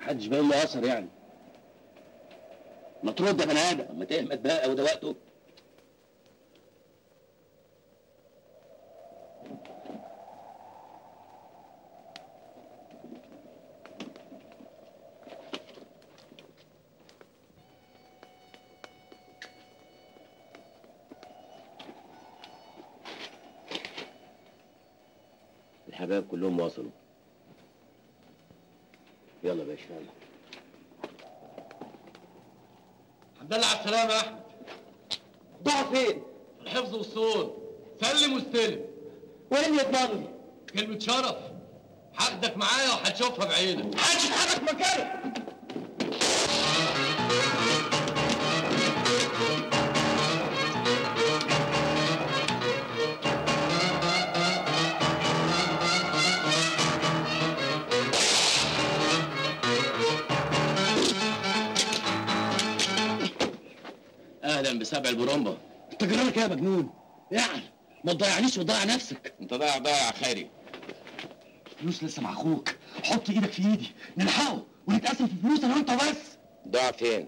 محدش باين له اثر يعني ما ترد يا بني ادم ما تهمت بقى وده وقته الحبايب كلهم وصلوا يلا يا باشا يلا الحمد لله على السلامة يا أحمد ضاع فين؟ في الحفظ والصون سلم واستلم وين يضمن لي؟ كلمة شرف هاخدك معايا وهتشوفها بعينك محدش يتحرك مكانه اهلا بسبع البرومبا انت جرالك ايه يا مجنون؟ يعني ما تضيعنيش وتضيع نفسك انت ضايع ضايع خيري فلوس لسه مع اخوك حط ايدك في ايدي نلحقه ونتقاسم في الفلوس انا وانت بس ضاع فين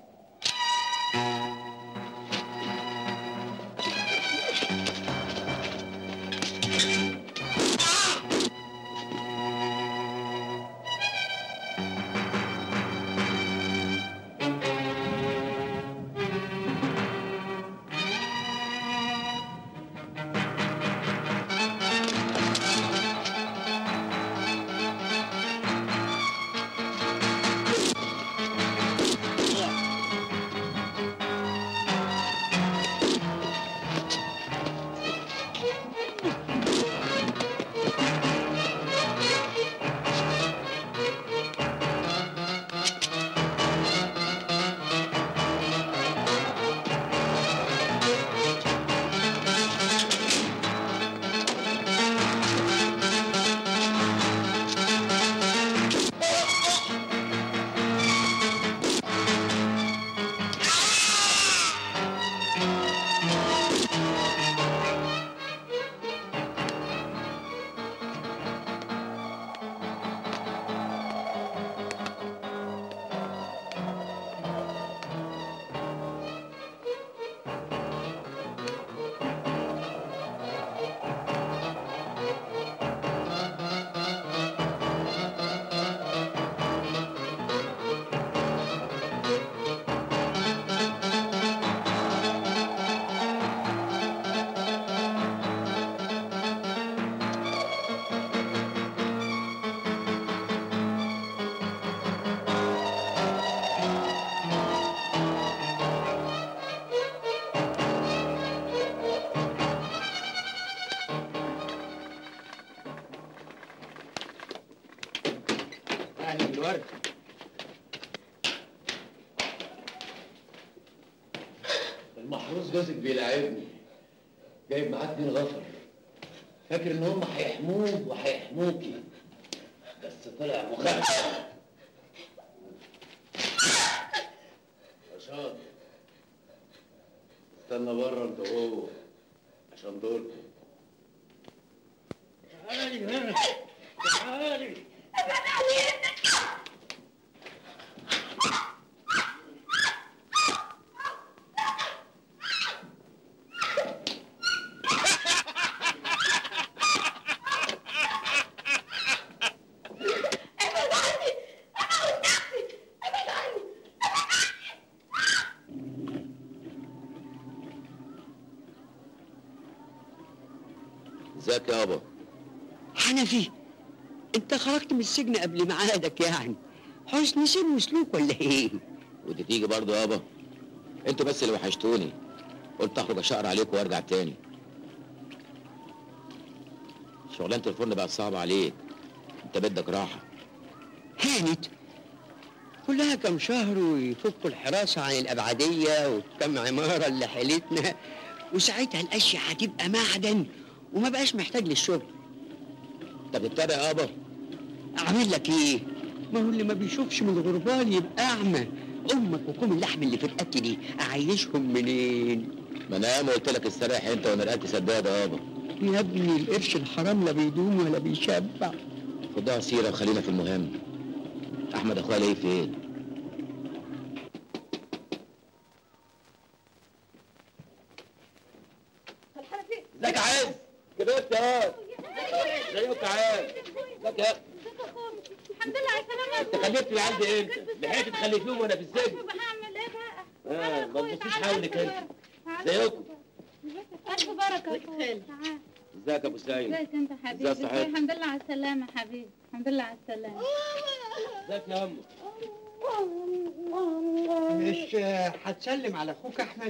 اهلا بالورد المحروس جوزك بيلاعبني جايب معاه اتنين غفر فاكر ان هم هيحموه وهيحموكي بس طلع مخدر رشاد استنى بره انت وهو عشان دوركم تعالي هنا تعالي ابعد عني اموت نفسي ابعد عني ازيك يابا حنفي انت خرجت من السجن قبل ميعادك يعني حسن سن وسلوك ولا ايه ودي تيجي برضه يابا انتوا بس اللي وحشتوني قلت اخرج اشقر عليكم وارجع تاني شغلانه الفرن بقت صعبه عليك انت بدك راحه هانت كلها كم شهر ويفكوا الحراسة عن الأبعدية وكم عمارة اللي حيلتنا وساعتها الأشياء هتبقى معدن وما بقاش محتاج للشغل انت بتتابع يابا أعمل لك إيه؟ ما هو اللي ما بيشوفش من الغربال يبقى أعمى أمك وكم اللحم اللي في رقبتي دي أعيشهم منين؟ ما انا ياما قلت لك استريح انت وانا رقبتي سداده يابا يا ابني القرش الحرام لا بيدوم ولا بيشبع خدها سيره وخلينا في المهم احمد اخويا ليه فين الحنفي ازيك يا عز كبرت يا واد ازيك يا عز ازيك يا الحمد لله على السلامة انت خلفت العيال دي امتى؟ لحقت تخلفيهم وانا في السجن هعمل ايه بقى؟ اه ما تبصيش حولك انت تعال. ازيكم ألف بركة يا أخويا. تعال. ازيك يا ابو سعيد ازيك انت حبيبي ازيك صحيح؟ الحمد لله على السلامة حبيبي الحمد لله على السلامة ازيك يا امه مش آه، هتسلم على اخوك احمد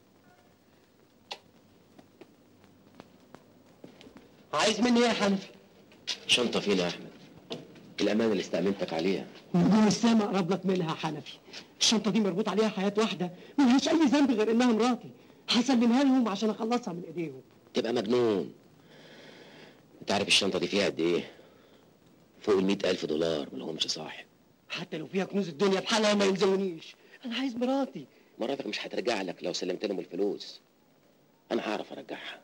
عايز مني ايه يا حنفي شنطه فينا يا احمد الامانه اللي استامنتك عليها نجوم السما اقرب لك منها يا حنفي الشنطه دي مربوط عليها حياه واحده ملهاش اي ذنب غير انها مراتي هسلمها لهم عشان اخلصها من ايديهم تبقى مجنون انت عارف الشنطه دي فيها قد ايه فوق ال ألف دولار ملهمش صاحب حتى لو فيها كنوز الدنيا بحالها ما يلزمونيش انا عايز مراتي مراتك مش هترجع لك لو سلمت لهم الفلوس انا هعرف ارجعها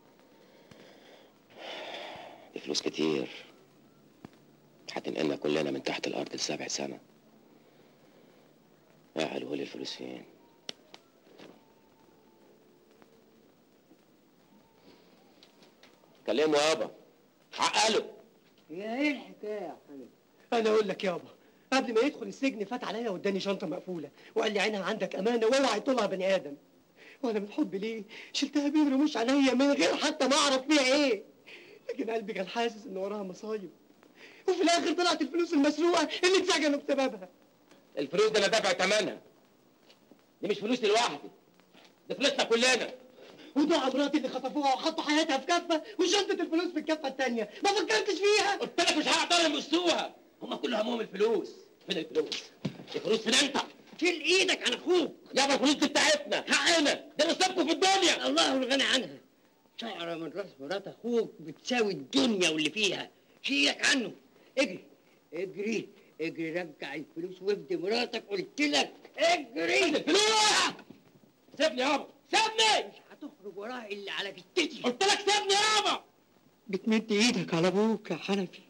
دي فلوس كتير هتنقلنا كلنا من تحت الارض لسبع سنة يا قالوا لي الفلوس فين كلمه يابا عقله يا ايه الحكايه يا حنفي انا اقول لك يابا قبل ما يدخل السجن فات عليا واداني شنطه مقفوله وقال لي عينها عندك امانه واوعى يطولها بني ادم وانا من حب ليه شلتها بين رموش عليا من غير حتى ما اعرف فيها ايه لكن قلبي كان حاسس ان وراها مصايب وفي الاخر طلعت الفلوس المسروقه اللي اتسجنوا بسببها الفلوس دي انا دافع ثمنها دي مش فلوسي لوحدي دي فلوسنا كلنا ودعا مراتي اللي خطفوها وحطوا حياتها في كفه وشنطه الفلوس في الكفه الثانيه ما فكرتش فيها قلت لك مش هقدر يمسوها هم كل همهم الفلوس فين الفلوس الفلوس فين انت شيل ايدك عن اخوك يابا الفلوس دي بتاعتنا حقنا ده نصيبكم في الدنيا الله الغني عنها شعره من راس مرات اخوك بتساوي الدنيا واللي فيها شيلك عنه اجري اجري اجري رجع الفلوس وابدي مراتك قلت لك اجري الفلوس سيبني يابا سيبني مش هتخرج وراها الا على جتتي قلت لك سيبني يابا بتمد ايدك على ابوك يا حنفي